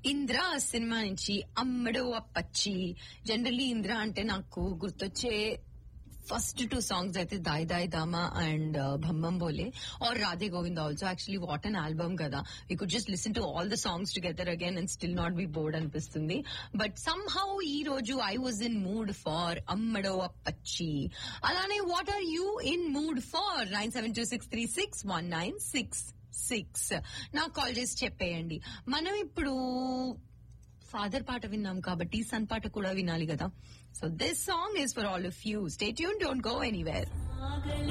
Indra cinema నుంచి అమ్మడు అప్పచ్చి generally Indra అంటే నాకు గుర్తొచ్చే ఫస్ట్ టూ సాంగ్స్ అయితే దాయ్ దాయ్ దామా అండ్ భమ్మం బోలే or Radhe Govind also actually what an album కదా we could just listen to all the songs together again and still not be bored అనిపిస్తుంది బట్ సమ్ హౌ ఈ రోజు I was in mood for అమ్మడో అప్పచ్చి అలానే what are you in mood for nine seven two six three six one nine six six నాకు call చేసి చెప్పేయండి మనం ఇప్పుడు ఫాదర్ పాట విన్నాం కాబట్టి సన్ పాట కూడా వినాలి కదా so this song is for all of you stay tune don't go anywhere